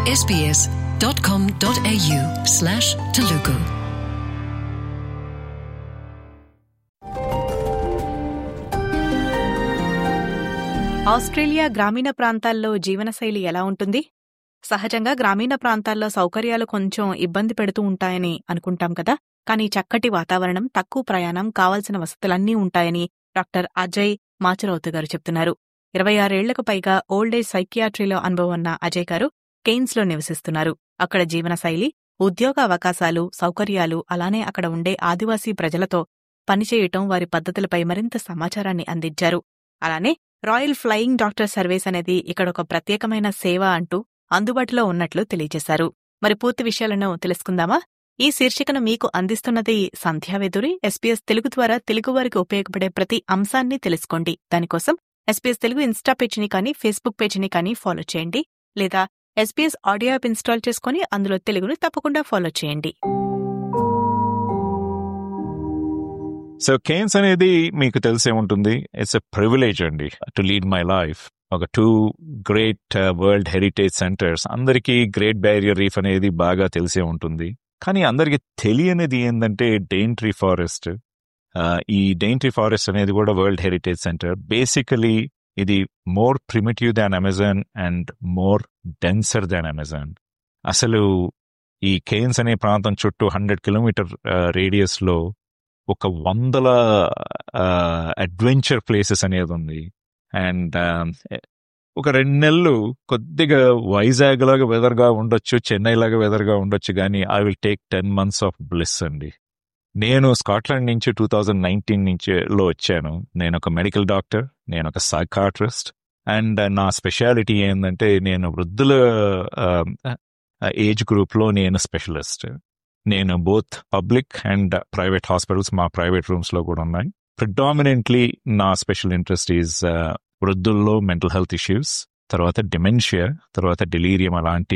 sbs.com.au slash Telugu. Australia గ్రామీణ ప్రాంతాల్లో జీవనశైలి ఎలా ఉంటుంది సహజంగా గ్రామీణ ప్రాంతాల్లో సౌకర్యాలు కొంచెం ఇబ్బంది పెడుతూ ఉంటాయని అనుకుంటాం కదా కానీ చక్కటి వాతావరణం తక్కువ ప్రయాణం కావలసిన వసతులన్నీ ఉంటాయని డాక్టర్ అజయ్ మాచరౌతు గారు చెప్తున్నారు ఇరవై ఆరేళ్లకు పైగా ఓల్డ్ ఏజ్ సైకియాట్రీలో అనుభవం ఉన్న అజయ్ గారు కెయిన్స్లో నివసిస్తున్నారు అక్కడ జీవనశైలి ఉద్యోగ అవకాశాలు సౌకర్యాలు అలానే అక్కడ ఉండే ఆదివాసీ ప్రజలతో పనిచేయటం వారి పద్ధతులపై మరింత సమాచారాన్ని అందించారు అలానే రాయల్ ఫ్లయింగ్ డాక్టర్ సర్వీస్ అనేది ఇక్కడ ఒక ప్రత్యేకమైన సేవ అంటూ అందుబాటులో ఉన్నట్లు తెలియజేశారు మరి పూర్తి విషయాలను తెలుసుకుందామా ఈ శీర్షికను మీకు అందిస్తున్నది సంధ్యావేదురి ఎస్పీఎస్ తెలుగు ద్వారా తెలుగువారికి ఉపయోగపడే ప్రతి అంశాన్ని తెలుసుకోండి దానికోసం ఎస్పీఎస్ తెలుగు ఇన్స్టా పేజీని కానీ ఫేస్బుక్ పేజీని కానీ ఫాలో చేయండి లేదా ఎస్పీఎస్ ఆడియో యాప్ ఇన్స్టాల్ చేసుకుని అందులో తెలుగుని తప్పకుండా ఫాలో చేయండి సో కేన్స్ అనేది మీకు తెలిసే ఉంటుంది ఇట్స్ ఎ ప్రివిలేజ్ అండి టు లీడ్ మై లైఫ్ ఒక two great world heritage centres అందరికీ గ్రేట్ బ్యారియర్ రీఫ్ అనేది బాగా తెలిసే ఉంటుంది కానీ అందరికి తెలియనిది ఏంటంటే డెయింట్రీ ఫారెస్ట్ ఈ డెయింట్రీ ఫారెస్ట్ అనేది కూడా వరల్డ్ హెరిటేజ్ సెంటర్ బేసికలీ ఇది more primitive than Amazon and more denser than Amazon అసలు ఈ కేన్స్ అనే ప్రాంతం చుట్టూ హండ్రెడ్ కిలోమీటర్ రేడియస్ లో ఒక వందల అడ్వెంచర్ ప్లేసెస్ అనేది ఉంది అండ్ ఒక రెండు నెలలు కొద్దిగా వైజాగ్ లాగా వెదర్గా ఉండొచ్చు చెన్నై లాగా వెదర్గా ఉండొచ్చు కానీ I will take ten months of bliss అండి నేను స్కాట్లాండ్ నుంచి టూ థౌజండ్ నైన్టీన్ నుంచి లో వచ్చాను నేను ఒక మెడికల్ డాక్టర్ నేను ఒక సైకాట్రిస్ట్ అండ్ నా స్పెషాలిటీ ఏంటంటే నేను వృద్ధుల ఏజ్ గ్రూప్లో నేను స్పెషలిస్ట్ నేను both public and private hospitals మా ప్రైవేట్ రూమ్స్ లో కూడా ఉన్నాయి ప్రిడామినెంట్లీ నా స్పెషల్ ఇంట్రెస్ట్ ఈజ్ వృద్ధుల్లో మెంటల్ హెల్త్ ఇష్యూస్ తర్వాత డిమెన్షియా తర్వాత డెలీరియం అలాంటి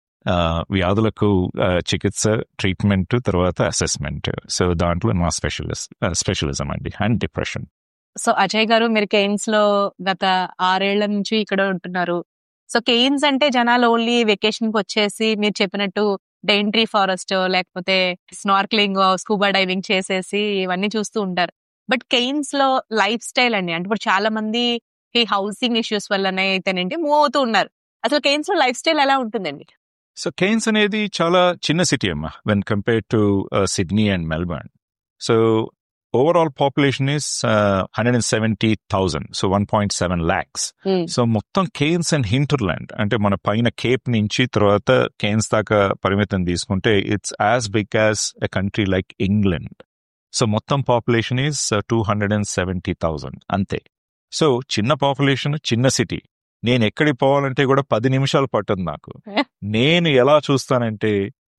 వ్యాధులకు చికిత్స ట్రీట్మెంట్ తర్వాత అసెస్మెంట్ సో దాంట్లో నా స్పెషలిస్ట్ స్పెషలిజం అండి అండ్ డిప్రెషన్ సో అజయ్ గారు మీరు కెయిన్స్ లో గత ఆరేళ్ల నుంచి ఇక్కడ ఉంటున్నారు సో కెయిన్స్ అంటే జనాలు ఓన్లీ వెకేషన్ కి వచ్చేసి మీరు చెప్పినట్టు డెయింట్రీ ఫారెస్ట్ లేకపోతే స్నార్క్లింగ్ స్కూబా డైవింగ్ చేసేసి ఇవన్నీ చూస్తూ ఉంటారు బట్ కెయిన్స్ లో లైఫ్ స్టైల్ అండి అంటే ఇప్పుడు చాలా మంది ఈ హౌసింగ్ ఇష్యూస్ వల్లనే అయితేనండి మూవ్ అవుతూ ఉన్నారు అసలు కెయిన్స్ లో లైఫ్ స్టైల్ ఎలా ఉంటుందండి సో కెయిన్స్ అనేది చాలా చిన్న సిటీ అమ్మా when compare to Sydney and Melbourne so overall population is hundred and seventy thousand so one point seven lakhs so మొత్తం కేన్స్ అండ్ హింటర్లాండ్ అంటే మన పైన కేప్ నుంచి తర్వాత కేన్స్ దాకా పరిమితం తీసుకుంటే it's as big as a country like England so మొత్తం population is two hundred and seventy thousand అంతే సో చిన్న పాపులేషన్ చిన్న సిటీ నేను ఎక్కడికి పోవాలంటే కూడా పది నిమిషాలు పట్టదు నాకు నేను ఎలా చూస్తానంటే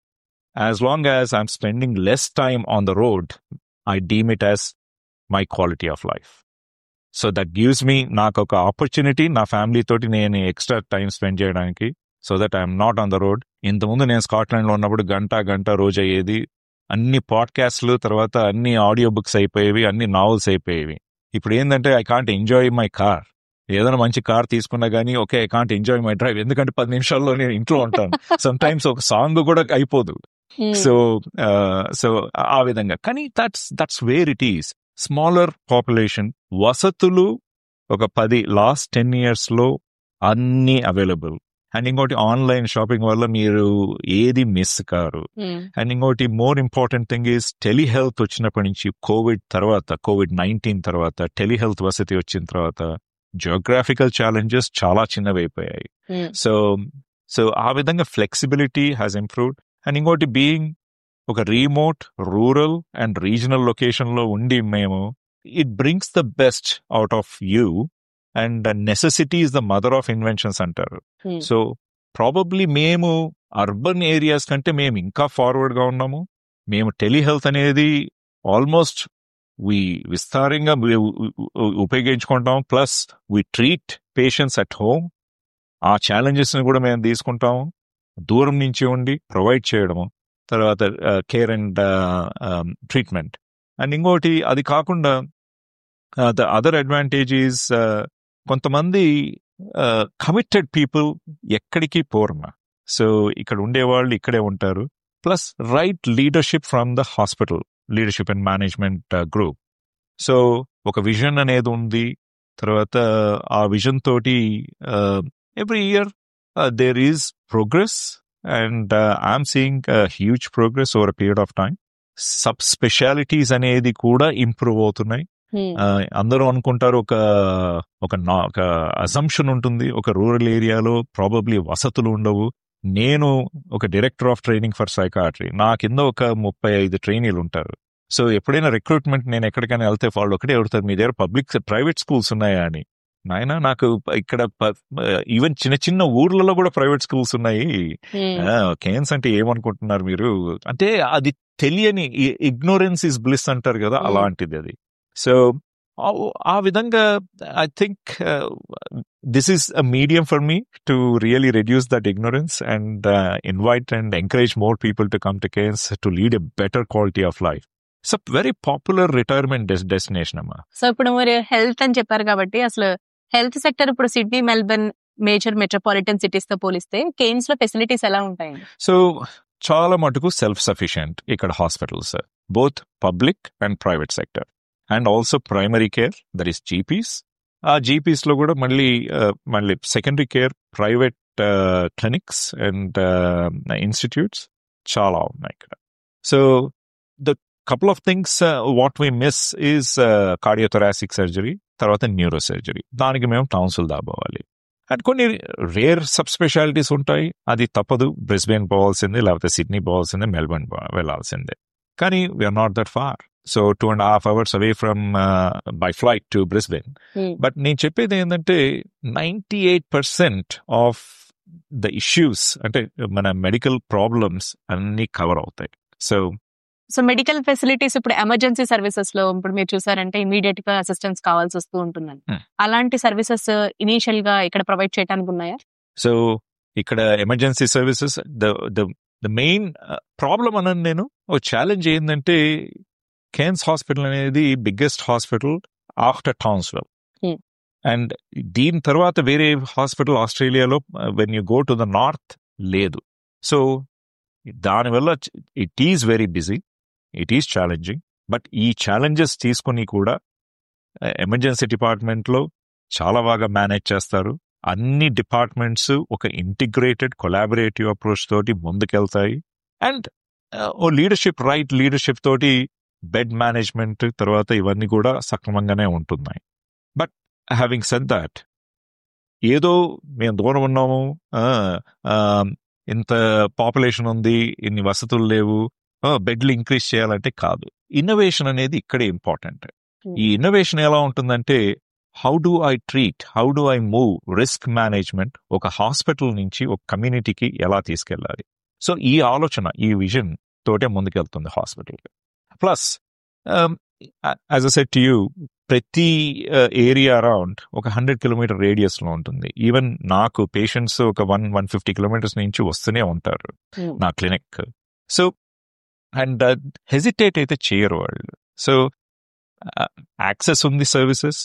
as long as I'm spending less time on the road I deem it as my quality of life so that gives me నాకు ఒక ఆపర్చునిటీ నా ఫ్యామిలీ తోటి నేను ఎక్స్ట్రా టైం స్పెండ్ చేయడానికి so that I'm not on the road ఇంతకుముందు నేను Scotland లో ఉన్నప్పుడు గంట గంట రోజు అయ్యేది అన్ని పాడ్కాస్ట్లు తర్వాత అన్ని ఆడియో బుక్స్ అయిపోయేవి అన్ని నావెల్స్ అయిపోయేవి ఇప్పుడు ఏంటంటే I can't enjoy my car ఏదైనా మంచి కార్ తీసుకున్నా గానీ okay I can't enjoy my drive ఎందుకంటే పది నిమిషాల్లో నేను ఇంట్లో ఉంటాను సమ్ టైమ్స్ ఒక సాంగ్ కూడా అయిపోదు సో సో ఆ విధంగా కానీ that's that's where it is smaller population వసతులు ఒక పది లాస్ట్ టెన్ ఇయర్స్ లో అన్ని అవైలబుల్ అండ్ ఇంకోటి ఆన్లైన్ షాపింగ్ వల్ల మీరు ఏది మిస్ కారు అండ్ ఇంకోటి more important thing is telehealth వచ్చినప్పటి నుంచి కోవిడ్ తర్వాత కోవిడ్ నైన్టీన్ తర్వాత టెలిహెల్త్ వసతి వచ్చిన తర్వాత జియోగ్రాఫికల్ ఛాలెంజెస్ చాలా చిన్నవి అయిపోయాయి సో సో ఆ విధంగా ఫ్లెక్సిబిలిటీ హ్యాస్ ఇంప్రూవ్డ్ అండ్ ఇంకోటి బీయింగ్ ఒక remote rural and regional location లో ఉండి మేము it brings the best out of you and necessity is the mother of inventions అంటారు సో ప్రాబబ్లీ మేము అర్బన్ ఏరియాస్ కంటే మేము ఇంకా ఫార్వర్డ్ గా ఉన్నాము మేము టెలిహెల్త్ అనేది ఆల్మోస్ట్ వి విస్తారంగా ఉపయోగించుకుంటాం plus we treat patients at home ఆ ఛాలెంజెస్ ని కూడా మేము తీసుకుంటాము దూరం నుంచి ఉండి ప్రొవైడ్ చేయడము తర్వాత కేర్ అండ్ ట్రీట్మెంట్ అండ్ ఇంకోటి అది కాకుండా ద అదర్ అడ్వాంటేజ్ ఈజ్ కొంతమంది కమిటెడ్ పీపుల్ ఎక్కడికి పోరమ్మా సో ఇక్కడ ఉండేవాళ్ళు ఇక్కడే ఉంటారు plus right leadership from the hospital leadership and management group so ఒక విజన్ అనేది ఉంది తర్వాత ఆ విజన్ తోటి every year there is progress and I'm seeing huge progress over period of time sub specialities అనేది కూడా ఇంప్రూవ్ అవుతున్నాయి ఆ, అందరూ అనుకుంటారు ఒక ఒక నా- ఒక అజంప్షన్ ఉంటుంది ఒక రూరల్ ఏరియాలో ప్రాబబ్లీ వసతులు ఉండవు నేను ఒక director of training for psychiatry నా కింద ఒక ముప్పై ఐదు ట్రైనీలు ఉంటారు సో ఎప్పుడైనా రిక్రూట్మెంట్ నేను ఎక్కడికైనా వెళ్తే వాళ్ళు ఒకటే అడుగుతారు మీ దగ్గర పబ్లిక్ ప్రైవేట్ స్కూల్స్ ఉన్నాయా అని నాయన నాకు ఇక్కడ ఈవెన్ చిన్న చిన్న ఊర్లలో కూడా ప్రైవేట్ స్కూల్స్ ఉన్నాయి కేన్స్ అంటే ఏమనుకుంటున్నారు మీరు అంటే అది తెలియని ఇగ్నోరెన్స్ ఇస్ బ్లిస్ అంటారు కదా Mm. అలాంటిది అది సో ఆ విధంగా I think this is a medium for me to really reduce that ignorance and invite and encourage more people to come to Cairns to lead a better quality of life it's a very popular retirement destination అమ్మా so ఇప్పుడు మీరు health అని చెప్పారు కాబట్టి అసలు health sector ఇప్పుడు Sydney Melbourne major metropolitan cities తో పోలిస్తే కేన్స్ లో ఫెసిలిటీస్ ఎలా ఉంటాయండి సో చాలా మటుకు సెల్ఫ్ సఫిషియంట్ ఇక్కడ hospitals both public and private sector and also primary care that is GPs ఆ జీపీస్ లో కూడా మళ్ళీ uh, మళ్ళీ secondary care private clinics and institutes చాలా ఉన్నాయి ఇక్కడ so the couple of things what we miss is cardiothoracic surgery తర్వాత neuro surgery దానికి మేము టౌన్సిల్ దాబోవాలి అండ్ కొన్ని రేర్ సబ్ స్పెషాలిటీస్ ఉంటాయి అది తప్పదు బ్రిస్బెన్ పోవాల్సిందే లేకపోతే సిడ్నీ పోవాల్సిందే మెల్బర్న్ వెళ్ళాల్సిందే కానీ we're not that far so two and half hours away from by flight to Brisbane but నేను చెప్పేది ఏంటంటే ninety eight percent of the issues అంటే మన మెడికల్ ప్రాబ్లమ్స్ అన్ని కవర్ అవుతాయి సో సో మెడికల్ ఫెసిలిటీస్ ఇప్పుడు ఎమర్జెన్సీ సర్వీసెస్ లో ఇప్పుడు మీరు చూసారంటే ఇమీడియట్ గా అసిస్టెన్స్ కావాల్సి వస్తూ ఉంటుందని Hmm. అలాంటి సర్వీసెస్ ఇనీషియల్ గా ఇక్కడ ప్రొవైడ్ చేయడానికి ఉన్నాయా సో ఇక్కడ emergency services the the the main problem అన్నాను నేను ఓ ఛాలెంజ్ ఏంటంటే కేన్స్ హాస్పిటల్ అనేది biggest hospital after Townsville Hmm. And దీని తర్వాత వేరే హాస్పిటల్ ఆస్ట్రేలియాలో when you go to the north లేదు సో దానివల్ల it is very busy it is challenging but ఈ ఛాలెంజెస్ తీసుకుని కూడా ఎమర్జెన్సీ డిపార్ట్మెంట్లో చాలా బాగా మేనేజ్ చేస్తారు అన్ని డిపార్ట్మెంట్స్ ఒక ఇంటిగ్రేటెడ్ కొలాబరేటివ్ అప్రోచ్ తోటి ముందుకెళ్తాయి అండ్ ఓ లీడర్షిప్ రైట్ లీడర్షిప్ తోటి బెడ్ మేనేజ్మెంట్ తర్వాత ఇవన్నీ కూడా సక్రమంగానే ఉంటున్నాయి బట్ హ్యావింగ్ సెడ్ దాట్ ఏదో మేము దూరం ఉన్నాము ఆ, ఆ, ఇంత పాపులేషన్ ఉంది ఇన్ని వసతులు లేవు ఆ, బెడ్లు ఇంక్రీజ్ చేయాలంటే కాదు ఇన్నోవేషన్ అనేది ఇక్కడే ఇంపార్టెంట్ ఈ ఇన్నోవేషన్ ఎలా ఉంటుందంటే how do I treat how do I move risk management ఒక హాస్పిటల్ నుంచి ఒక కమ్యూనిటీకి ఎలా తీసుకెళ్ళాలి సో ఈ ఆలోచన ఈ విజన్ తోటే ముందుకెళ్తుంది hospital plus as a set setup ప్రతి ఏరియా అరౌండ్ ఒక హండ్రెడ్ కిలోమీటర్ రేడియస్ లో ఉంటుంది ఈవెన్ నాకు పేషెంట్స్ ఒక వన్ వన్ ఫిఫ్టీ కిలోమీటర్స్ నుంచి వస్తూనే ఉంటారు Hmm. నా క్లినిక్ సో అండ్ హెజిటేట్ అయితే చేయరు వాళ్ళు సో యాక్సెస్ ఉంది services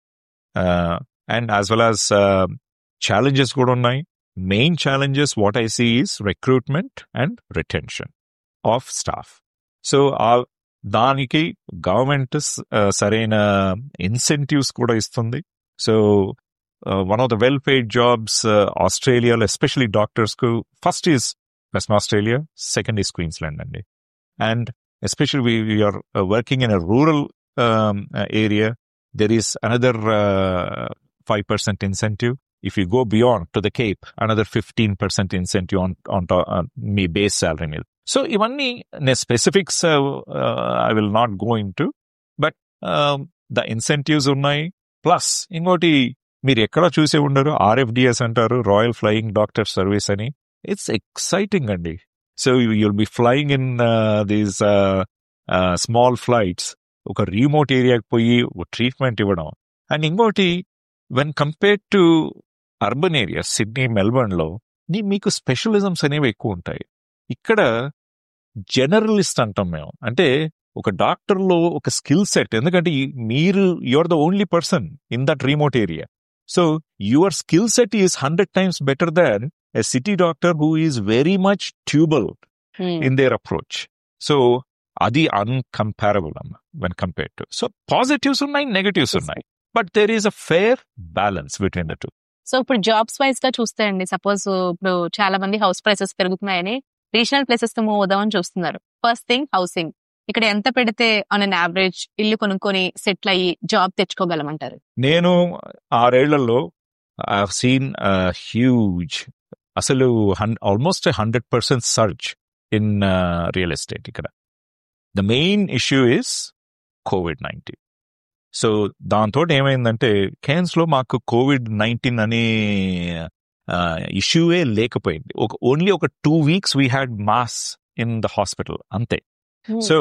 and as well as challenges కూడా ఉన్నాయి main challenges what I see is recruitment and retention of staff so ఆ దానికి గవర్నమెంట్ సరైన ఇన్సెంటివ్స్ కూడా ఇస్తుంది so one of the well paid jobs ఆస్ట్రేలియాలో ఎస్పెషలీ డాక్టర్స్ కు first is Western Australia second is Queensland అండి and especially we're working in a rural area there is another five percent incentive if you go beyond to the Cape another fifteen percent incentive on on మీ base salary మీద so ఇవన్నీ నేను specifics I will not go into but the incentives ఉన్నాయి plus ఇంకోటి మీరు ఎక్కడ చూసే ఉండరు ఆర్ఎఫ్డిఎస్ అంటారు రాయల్ ఫ్లయింగ్ డాక్టర్ సర్వీస్ అని ఇట్స్ ఎక్సైటింగ్ అండి so you'll be flying in these small flights ఒక రిమోట్ ఏరియాకి పోయి ట్రీట్మెంట్ ఇవ్వడం అండ్ ఇంకోటి when compare to urban area Sydney Melbourne లో మీకు స్పెషలిజమ్స్ అనేవి ఎక్కువ ఉంటాయి ఇక్కడ జనరలిస్ట్ అంటాం మేము అంటే ఒక డాక్టర్ లో ఒక స్కిల్ సెట్ ఎందుకంటే ఈ- మీరు your the only person in that remote area so your skill set is hundred times better than a city doctor who is very much tubal in their approach so అది uncomparable అమ్మ when compare to so positives ఉన్నాయి negatives ఉన్నాయి but there is a fair balance between the two so ఇప్పుడు jobs wise గా చూస్తే అండి suppose ఇప్పుడు చాలా మంది హౌస్ ప్రైసెస్ పెరుగుతున్నాయని రీజనల్ ప్లేసెస్ తో మూవ్ అవుదామని చూస్తున్నారు ఫస్ట్ థింగ్ హౌసింగ్ ఇక్కడ ఎంత పెడితే ఆన్ అన్ యావరేజ్ ఇల్లు కొనుక్కొని సెటిల్ అయ్యి జాబ్ తెచ్చుకోగలమంటారు నేను ఆరేళ్లలో ఐ సీన్ హ్యూజ్ అసలు almost hundred percent surge in real estate ఇక్కడ the main issue is COVID nineteen so దాంతో ఏమైందంటే కేన్స్ లో మాకు కోవిడ్ నైన్టీన్ అనే ఇష్యూవే లేకపోయింది ఒక ఓన్లీ ఒక two weeks we had masks in the hospital అంతే సో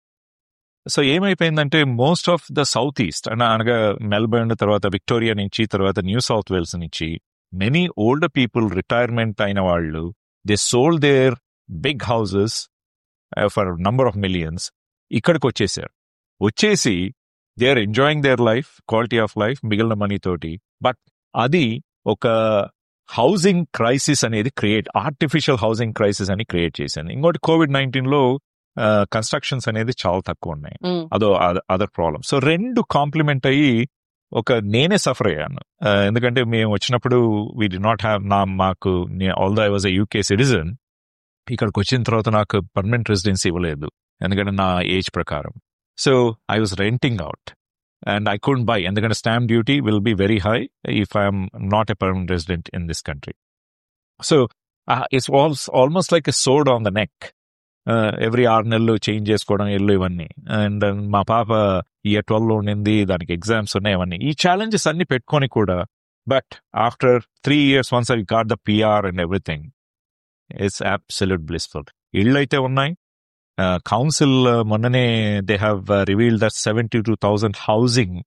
సో ఏమైపోయిందంటే most of the south east అన అనగా మెల్బర్న్ తర్వాత విక్టోరియా నుంచి తర్వాత న్యూ సౌత్ వేల్స్ నుంచి మెనీ ఓల్డర్ పీపుల్ రిటైర్మెంట్ అయిన వాళ్ళు they sold their big houses for number of millions ఇక్కడికి వచ్చేసారు వచ్చేసి they are enjoying their life quality of life మిగిలిన మనీ తోటి బట్ అది ఒక హౌసింగ్ క్రైసిస్ అనేది క్రియేట్ ఆర్టిఫిషియల్ హౌసింగ్ క్రైసిస్ అని క్రియేట్ చేసింది ఇంకోటి కోవిడ్ నైన్టీన్ లో కన్స్ట్రక్షన్స్ అనేది చాలా తక్కువ ఉన్నాయి అదో అదర్ ప్రాబ్లం సో రెండు కాంప్లిమెంట్ అయ్యి ఒక నేనే సఫర్ అయ్యాను ఆ, ఎందుకంటే మేము వచ్చినప్పుడు వీ డి నాట్ హ్యావ్ నా మాకు although I was a UK citizen ఇక్కడికి వచ్చిన తర్వాత నాకు పర్మనెంట్ రెసిడెన్సీ ఇవ్వలేదు ఎందుకంటే నా ఏజ్ ప్రకారం so I was renting out and I could buy ఎందుకంటే stamp duty will be very high if I'm not a permanent resident in this country so it's ఆల్స్ almost like a sword on the neck every ఆరు నెలలు change చేసుకోవడం ఇల్లు ఇవన్నీ and మా పాప year twelve లో ఉండింది దానికి ఎగ్జామ్స్ ఉన్నాయి అవన్నీ ఈ ఛాలెంజెస్ అన్ని పెట్టుకొని కూడా but after three years once I got the PR and everything it's absolute blissful ఇళ్ళు అయితే ఉన్నాయి కౌన్సిల్ మొన్ననే they have reveal that seventy two thousand housing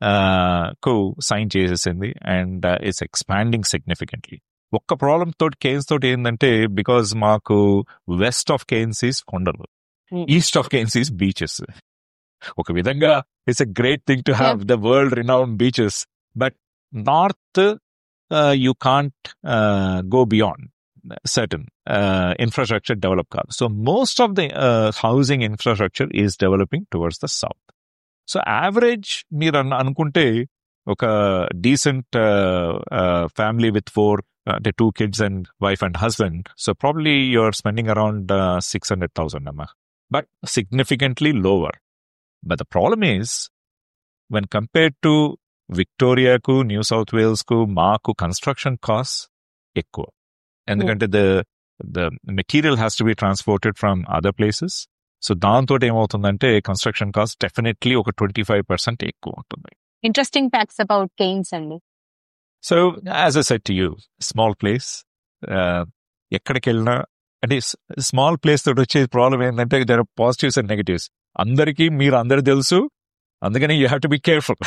కు సైన్ చేసేసింది అండ్ ఇట్స్ ఎక్స్పాండింగ్ సిగ్నిఫికెంట్లీ ఒక్క ప్రాబ్లం తోటి కేన్స్ తోటి ఏంటంటే బికాజ్ మాకు వెస్ట్ ఆఫ్ కేన్స్ ఈస్ కొండలు Hmm. East of Cairns is beaches ఒక విధంగా it's a great thing to have the world renowned beaches but north you can't go beyond certain uh, infrastructure develop కాదు so most of the housing infrastructure is developing towards the south so average మీరు అన్న అనుకుంటే ఒక decent family with four అంటే two kids and wife and husband so probably you're spending around six hundred thousand అమ్మా but significantly lower but the problem is when compared to విక్టోరియాకు New South Wales కు మాకు construction cost ఎక్కువ ఎందుకంటే the the material has to be transported from other places so దాంతో ఏమవుతుందంటే construction cost definitely ఒక twenty five percent ఎక్కువ ఉంటుంది ఇంట్రెస్టింగ్ ఫ్యాక్ట్స్ అబౌట్ కేన్స్ అండి so as a set you small place ఎక్కడికి వెళ్ళినా అంటే స్మాల్ ప్లేస్ తోటి వచ్చే ప్రాబ్లం ఏంటంటే దర్ పాజిటివ్స్ అండ్ నెగటివ్స్ అందరికీ మీరు అందరు తెలుసు అందుకని you have to be careful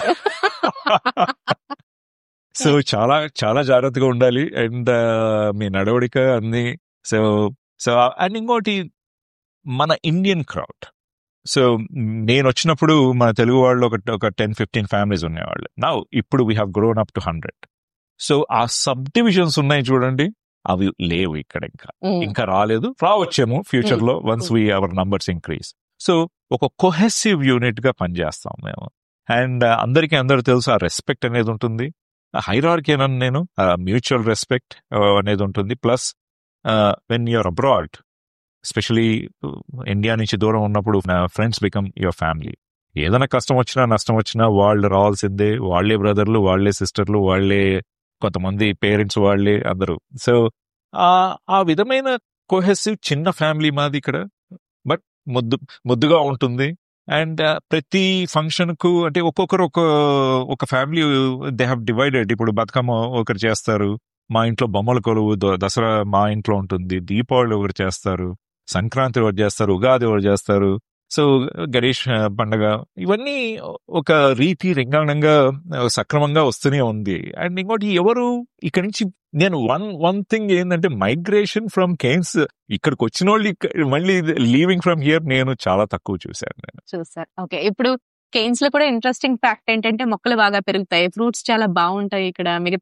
so చాలా చాలా జాగ్రత్తగా ఉండాలి అండ్ మీ నడవడిక అన్ని సో సో అండ్ ఇంకోటి మన ఇండియన్ క్రౌడ్ సో నేను వచ్చినప్పుడు మన తెలుగు వాళ్ళు ఒక ఒక టెన్ ఫిఫ్టీన్ ఫ్యామిలీస్ ఉండేవాళ్ళు నా ఇప్పుడు we have grown up to hundred so ఆ సబ్ డివిజన్స్ ఉన్నాయి చూడండి అవి లేవు ఇక్కడ ఇంకా ఇంకా రాలేదు రావచ్చేమో ఫ్యూచర్ లో once we our numbers increase so ఒక కొహెసివ్ యూనిట్ గా పనిచేస్తాం మేము అండ్ అందరికీ అందరూ తెలుసు ఆ రెస్పెక్ట్ అనేది ఉంటుంది హైరార్కీ అని నేను మ్యూచువల్ రెస్పెక్ట్ అనేది ఉంటుంది plus when you're abroad especially India నుంచి దూరం ఉన్నప్పుడు ఫ్రెండ్స్ బికమ్ యువర్ ఫ్యామిలీ ఏదైనా కష్టం వచ్చినా నష్టం వచ్చినా వాళ్ళు రావాల్సిందే వాళ్ళే బ్రదర్లు వాళ్ళే సిస్టర్లు వాళ్ళే కొంతమంది పేరెంట్స్ వాళ్ళే అందరూ సో ఆ విధమైన కోహెసివ్ చిన్న ఫ్యామిలీ మాది ఇక్కడ బట్ ముద్దు ముద్దుగా ఉంటుంది అండ్ ప్రతి ఫంక్షన్ కు అంటే ఒక్కొక్కరు ఒక ఒక ఫ్యామిలీ దే హ్యావ్ డివైడెడ్ ఇప్పుడు బతుకమ్మ ఒకరు చేస్తారు మా ఇంట్లో బొమ్మల కొలువు దసరా మా ఇంట్లో ఉంటుంది దీపావళి ఒకరు చేస్తారు సంక్రాంతి ఒకటి చేస్తారు ఉగాది ఒకటి చేస్తారు సో గణేష్ పండగ ఇవన్నీ ఒక రీతి రింగాణంగా సక్రమంగా వస్తూనే ఉంది అండ్ ఇంకోటి ఎవరు ఇక్కడి నుంచి నేను వన్ వన్ థింగ్ ఏంటంటే మైగ్రేషన్ ఫ్రమ్ కేన్స్ ఇక్కడికి వచ్చిన వాళ్ళు మళ్ళీ లీవింగ్ ఫ్రమ్ హియర్ నేను చాలా తక్కువ చూశాను నేను చూసారు ఓకే ఇప్పుడు కేన్స్ లో కూడా ఇంట్రెస్టింగ్ ఫ్యాక్ట్ ఏంటంటే మొక్కలు బాగా పెరుగుతాయి ఫ్రూట్స్ చాలా బాగుంటాయి ఇక్కడ మిగతా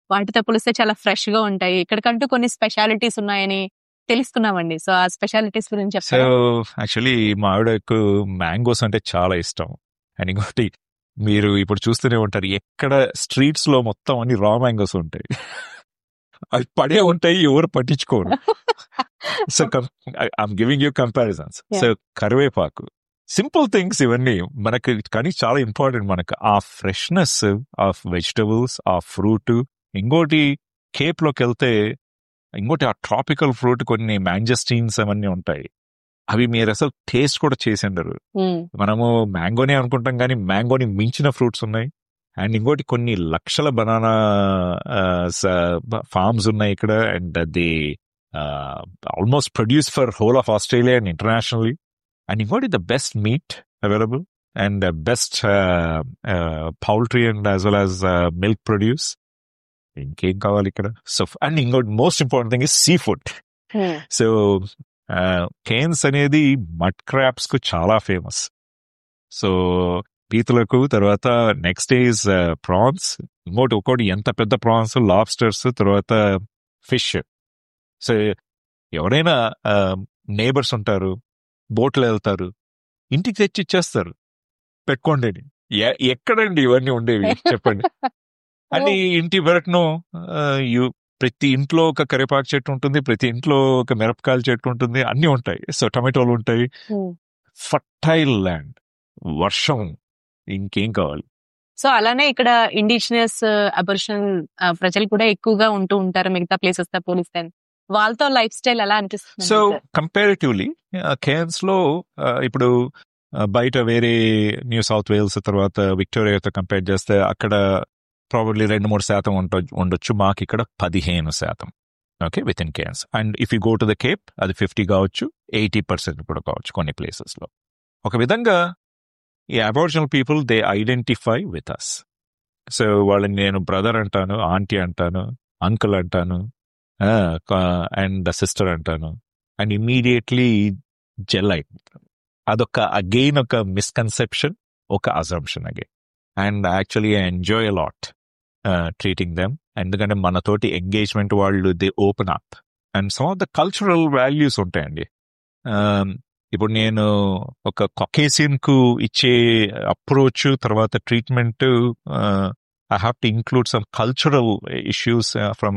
వాటితో పోలిస్తే చాలా ఫ్రెష్ గా ఉంటాయి ఇక్కడికంటూ కొన్ని స్పెషాలిటీస్ ఉన్నాయని తెలుసుకున్నామండి సో ఆ స్పెషాలిటీస్ గురించి సో చెప్తారా యాక్చువల్లీ మా ఆవిడకు మ్యాంగోస్ అంటే చాలా ఇష్టం అండ్ ఇంకోటి మీరు ఇప్పుడు చూస్తూనే ఉంటారు ఎక్కడ స్ట్రీట్స్ లో మొత్తం అన్ని రా మ్యాంగోస్ ఉంటాయి అవి పడే ఉంటాయి ఎవరు పట్టించుకోరు so I'm giving you comparisons Yeah. So కరివేపాకు సింపుల్ థింగ్స్ ఇవన్నీ మనకి కానీ చాలా ఇంపార్టెంట్ మనకు ఆ ఫ్రెష్నెస్ ఆఫ్ వెజిటబుల్స్ ఆ ఫ్రూట్ ఇంకోటి కేప్ లోకి వెళ్తే ఇంకోటి ఆ ట్రాపికల్ ఫ్రూట్ కొన్ని మ్యాంజస్టీన్స్ అవన్నీ ఉంటాయి అవి మీరు అసలు టేస్ట్ కూడా చేసి ఉండరు ఉమ్, మనము మ్యాంగోనే అనుకుంటాం కానీ మ్యాంగోని మించిన ఫ్రూట్స్ ఉన్నాయి అండ్ ఇంకోటి కొన్ని లక్షల బనానా ఫార్మ్స్ ఉన్నాయి ఇక్కడ and they almost produce for whole of Australia and internationally and ఇంకోటి the best meat available and best poultry and as well as milk produce ఇంకేం కావాలి ఇక్కడ సో అండ్ ఇంకోటి most important thing is seafood um, so Cairns అనేది mud crabs కు చాలా famous so పీతలకు తర్వాత next is prawns ఇంకోటి ఒకటి ఎంత పెద్ద ప్రాన్స్ లాబ్స్టర్స్ తర్వాత ఫిష్ సో ఎవరైనా నేబర్స్ ఉంటారు బోట్లో వెళ్తారు ఇంటికి తెచ్చి ఇచ్చేస్తారు పెట్టుకోండి అని. ఎ- ఎక్కడండి ఇవన్నీ ఉండేవి చెప్పండి అని ఇంటి పెరట్ను యు ప్రతి ఇంట్లో ఒక కరివేపాకు చెట్టు ఉంటుంది ప్రతి ఇంట్లో ఒక మిరపకాయల చెట్టు ఉంటుంది అన్ని ఉంటాయి సో టమాటోలు ఉంటాయి ఉమ్. ఫర్టైల్ ల్యాండ్ వర్షం ఇంకేం కావాలి సో అలానే ఇక్కడ ఇండిజినియస్ అబర్షన్ ప్రజలు కూడా ఎక్కువగా ఉంటూ ఉంటారు మిగతా ప్లేసెస్ తో పోలిస్తే వాళ్ళతో లైఫ్ స్టైల్ ఎలా అనిపిస్తుంది సో కంపారిటివ్లీ కేన్స్ లో ఆ, ఇప్పుడు ఆ, బయట వేరే న్యూ సౌత్ వేల్స్ తర్వాత విక్టోరియాతో కంపేర్ చేస్తే అక్కడ ప్రాబబ్లీ రెండు మూడు శాతం ఉంట ఉండొచ్చు మాకు ఇక్కడ పదిహేను శాతం okay with in Cairns and if you go to the Cape అది ఫిఫ్టీ కావచ్చు ఎయిటీ పర్సెంట్ కూడా కావచ్చు కొన్ని ప్లేసెస్ లో ఒక విధంగా ఈ Aboriginal people they identify with us so వాళ్ళని నేను బ్రదర్ అంటాను ఆంటీ అంటాను అంకుల్ అంటాను అండ్ సిస్టర్ అంటాను అండ్ ఇమీడియట్లీ జెల్ అయిపోతాను అదొక అగైన్ ఒక మిస్కన్సెప్షన్ ఒక assumption again and actually I enjoy lot treating them ఎందుకంటే మనతోటి ఎంగేజ్మెంట్ వాళ్ళు they open up and some of the cultural values ఉంటాయండి Um, ఇప్పుడు నేను ఒక కొకేసియన్ కు ఇచ్చే అప్రోచ్ తర్వాత treatment I have to include some cultural issues from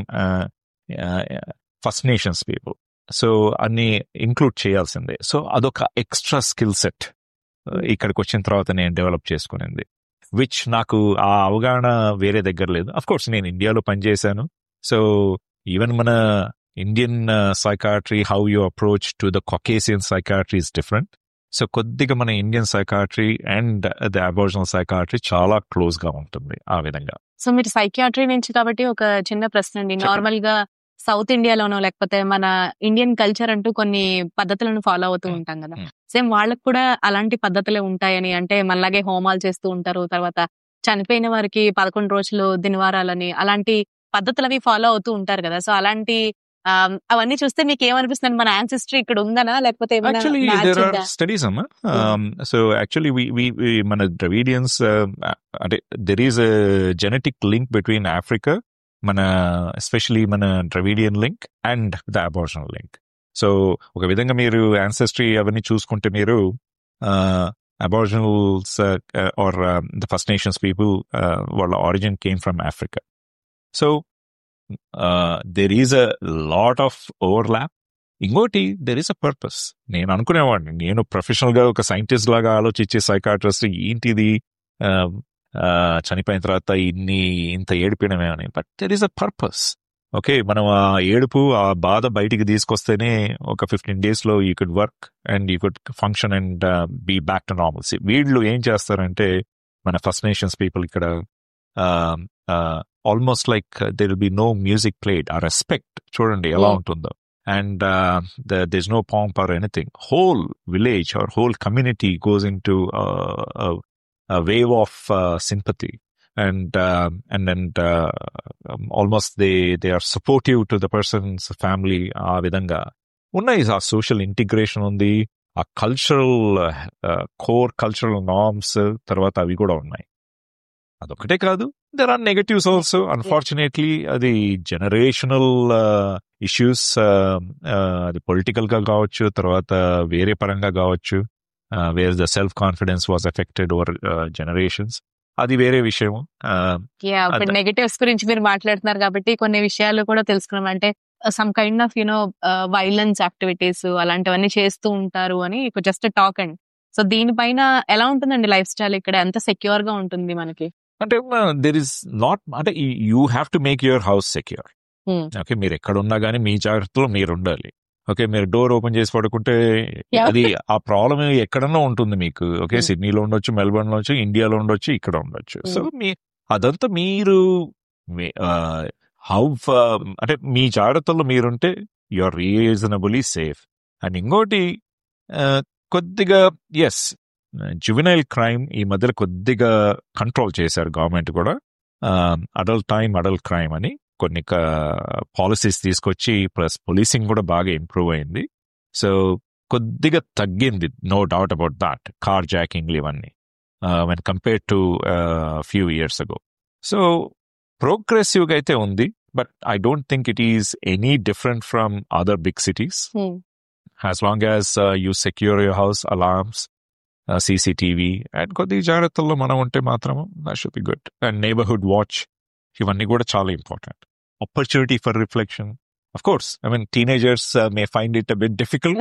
First Nations people so అన్ని ఇంక్లూడ్ చేయాల్సిందే సో అదొక ఎక్స్ట్రా స్కిల్ సెట్ ఇక్కడికి వచ్చిన తర్వాత నేను డెవలప్ చేసుకునింది విచ్ నాకు ఆ అవగాహన వేరే దగ్గర లేదు అఫ్ కోర్స్ నేను ఇండియాలో పనిచేశాను సో ఈవెన్ మన Indian psychiatry how you approach to the Caucasian psychiatry is different so కొద్దిగా మన Indian psychiatry and the Aboriginal psychiatry చాలా క్లోజ్ గా ఉంటుంది ఆ విధంగా సో మీరు సైకియాట్రీ నుంచి కాబట్టి ఒక చిన్న ప్రశ్న అండి చెప్పండి. నార్మల్ గా సౌత్ ఇండియాలోనో లేకపోతే మన ఇండియన్ కల్చర్ అంటూ కొన్ని పద్ధతులను ఫాలో అవుతూ Hmm. ఉంటాం కదా Hmm. సేమ్ వాళ్ళకి కూడా అలాంటి పద్ధతులే ఉంటాయని అంటే మనలాగే హోమాలు చేస్తూ ఉంటారు తర్వాత చనిపోయిన వారికి పదకొండు రోజులు దినవారాలని అలాంటి పద్ధతులు అవి ఫాలో అవుతూ ఉంటారు కదా సో అలాంటి ఆ, అవన్నీ చూస్తే మీకు ఏమనిపిస్తుంది మన యాన్సిస్టరీ ఇక్కడ ఉందనా లేకపోతే ఏమైనా Actually, match there are ఉందా? studies, Amma. Um, so actually, we we we మన Dravidians uh, అంటే there is a genetic link between Africa, మన especially మన Dravidian link and the Aboriginal link. So ఒక విధంగా మీరు ancestry అవన్నీ చూసుకుంటే మీరు Aboriginals are the First Nations people వాళ్ళ origin came from Africa so there is a lot of overlap ఇంకోటి దెర్ ఇస్ అ పర్పస్ నేను అనుకునేవాడిని నేను ప్రొఫెషనల్ గా ఒక సైంటిస్ట్ లాగా ఆలోచించే సైకాట్రిస్ట్ ఏంటిది ఆ, ఆ, చనిపోయిన తర్వాత ఇన్ని ఇంత ఏడిపోయడమే అని but there is a purpose okay మనం ఆ ఏడుపు ఆ బాధ బయటికి తీసుకొస్తేనే ఒక ఫిఫ్టీన్ డేస్ లో you could work and you could function and be back to normalcy వీళ్ళు ఏం చేస్తారంటే మన ఫస్ట్ నేషన్స్ పీపుల్ ఇక్కడ almost like there will be no music played ఆ రెస్పెక్ట్ చూడండి ఎలా Mm. ఉంటుందో and uh, the, there's no pomp or anything. Whole village or whole community goes into uh, a, a wave of uh, sympathy, and uh, and then uh, um, almost they they are supportive to the person's family. ఆ విధంగా ఉన్నాయి ఆ social integration ఉంది ఆ cultural core cultural norms తర్వాత అవి కూడా ఉన్నాయి అదొకటే కాదు there are negatives also unfortunately అది జనరేషనల్ ఇష్యూస్ అది పొలిటికల్ గా కావచ్చు తర్వాత వేరే పరంగా కావచ్చు where the self confidence was affected over generations అది వేరే విషయం యా ఇప్పుడు అద- నెగటివ్స్ గురించి మీరు మాట్లాడుతున్నారు కాబట్టి కొన్ని విషయాలు కూడా తెలుసుకున్నాం అంటే some kind of you know violence activities అలాంటివన్నీ చేస్తూ ఉంటారు అని జస్ట్ టాక్ అండ్ సో దీనిపైన ఎలా ఉంటుందండి లైఫ్ స్టైల్ ఇక్కడ ఎంత సెక్యూర్ గా ఉంటుంది మనకి అంటే దెర్ ఇస్ నాట్ అంటే you have to make your house secure Hmm. Okay మీరు ఎక్కడ ఉన్నా కానీ మీ జాగ్రత్తలో మీరు ఉండాలి ఓకే మీరు డోర్ ఓపెన్ చేసి పడుకుంటే Yeah. అది ఆ ప్రాబ్లం ఎక్కడన్నా ఉంటుంది మీకు ఓకే Hmm. సిడ్నీలో ఉండొచ్చు మెల్బర్న్ లో ఉండొచ్చు ఇండియాలో ఉండొచ్చు ఇక్కడ ఉండొచ్చు సో మీ అదంతా మీరు హౌ అంటే మీ జాగ్రత్తలో మీరుంటే you are reasonably safe and ఇంకోటి uh, కొద్దిగా ఎస్ జువినైల్ క్రైమ్ ఈ మధ్యలో కొద్దిగా కంట్రోల్ చేశారు గవర్నమెంట్ కూడా అడల్ట్ టైం అడల్ట్ క్రైమ్ అని కొన్ని పాలసీస్ తీసుకొచ్చి ప్లస్ పోలీసింగ్ కూడా బాగా ఇంప్రూవ్ అయింది సో కొద్దిగా తగ్గింది no doubt about that car జాకింగ్లు ఇవన్నీ when compare to few years ago so ప్రోగ్రెసివ్గా అయితే ఉంది but I don't think it is any different from other big cities as long as uh, you secure your house alarms uh, cctv and కొద్ది జాగ్రత్తల్లో మనం ఉంటే మాత్రం that should be good and neighborhood watch ఇవన్నీ కూడా చాలా important opportunity for reflection of course i mean teenagers uh, may find it a bit difficult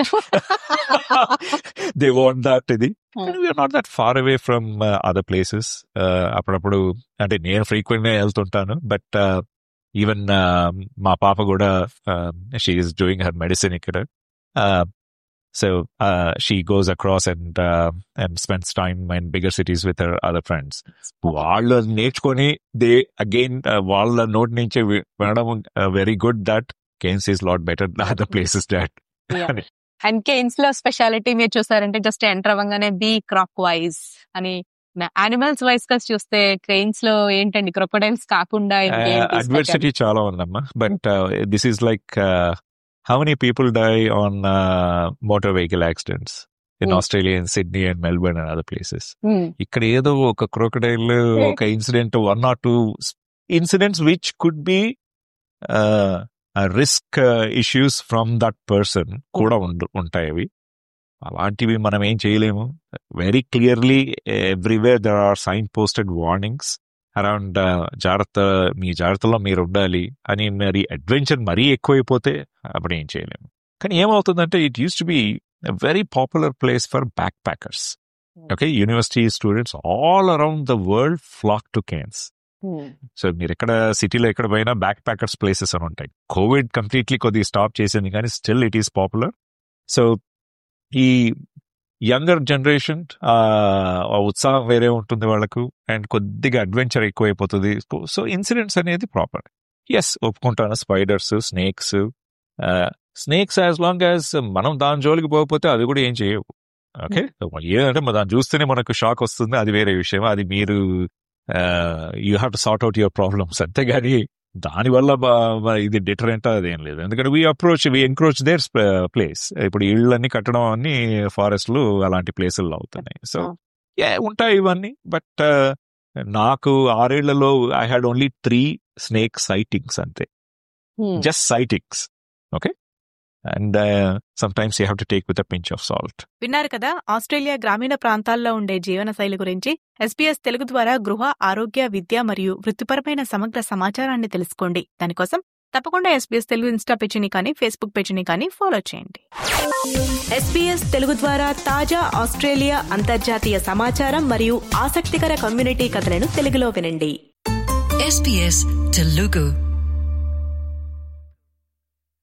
they want that ఇది and we are not that far away from uh, other places uh, అప్పుడప్పుడు అంటే నేను frequent గా వెళ్తుంటాను but even మా పాప కూడా she is doing her medicine ఇక్కడ so she goes across and and spends time and bigger cities with her other friends వాళ్ళు నేర్చుకొని దే అగైన్ వాళ్ళ నోట్ నుంచి వి- వినడం very good that Cairns is lot better other places that and Cairns లో speciality మీరు చూసారంటే జస్ట్ ఎంటర్ అవ్వగానే బీ క్రాక్ వైజ్ అని యానిమల్స్ వైజ్ గా చూస్తే క్రెయిన్స్ లో ఏంటండి క్రొకడైల్స్ కాకుండా ఇంకేంటి special? అడ్వర్సిటీ చాలా ఉందమ్మా but this is like how many people die on motor vehicle accidents in Hmm. Australia in Sydney and Melbourne and other places Hmm. ఇక్కడ ఏదో ఒక క్రోకడైల్ ఒక incident one or two incidents which could be risk issues from that person కూడా ఉండు- ఉంటాయి అవి అలాంటివి మనం ఏం చేయలేము very clearly everywhere there are sign posted warnings around జాగ్రత్త మీ జాగ్రత్తలో మీరు ఉండాలి అని మరి అడ్వెంచర్ మరీ ఎక్కువైపోతే అప్పుడు ఏం చేయలేము కానీ ఏమవుతుందంటే it used to be very popular place for backpackers okay university students all around the world flock to Cairns Hmm. So మీరు ఎక్కడ సిటీలో ఎక్కడ పోయినా బ్యాక్ ప్యాకర్స్ ప్లేసెస్ అని ఉంటాయి కోవిడ్ కంప్లీట్లీ కొద్దిగా స్టాప్ చేసింది కానీ still it is popular so ఈ యంగర్ జనరేషన్ ఆ ఉత్సాహం వేరే ఉంటుంది వాళ్ళకు అండ్ కొద్దిగా అడ్వెంచర్ ఎక్కువైపోతుంది సో ఇన్సిడెంట్స్ అనేది ప్రాపర్ ఎస్ ఒప్పుకుంటాను spiders snakes snakes as long as మనం దాని జోలికి పోకపోతే అవి కూడా ఏం చేయవు ఓకే ఏదంటే మరి దాన్ని చూస్తేనే మనకు షాక్ వస్తుంది అది వేరే విషయం అది మీరు you have to sort out your problems అంతేగాని దానివల్ల బా- బా- ఇది డిటరెంట్ అదేం లేదు ఎందుకంటే we approach we encroach their place ఇప్పుడు ఇళ్ళన్నీ కట్టడం అన్ని ఫారెస్ట్లు అలాంటి ప్లేసుల్లో అవుతున్నాయి సో Oh. యా ఉంటాయి ఇవన్నీ బట్ నాకు ఆరేళ్లలో I had only three snake sightings అంతే Hmm. Just sightings okay and sometimes you have to take with a pinch of salt విన్నారు కదా ఆస్ట్రేలియా గ్రామీణ ప్రాంతాల్లో ఉండే జీవన శైలి గురించి ఎస్బీఎస్ తెలుగు ద్వారా గృహ ఆరోగ్య విద్య మరియు వృత్తిపరమైన సమగ్ర సమాచారాన్ని తెలుసుకోండి దానికోసం తప్పకుండా ఎస్బీఎస్ తెలుగు ఇన్స్టా పేజీని కానీ ఫేస్బుక్ పేజీని కానీ ఫాలో చేయండి ఎస్బీఎస్ తెలుగు ద్వారా తాజా ఆస్ట్రేలియా అంతర్జాతీయ సమాచారం మరియు ఆసక్తికర కమ్యూనిటీ కథలను తెలుగులో వినండి SBS Telugu.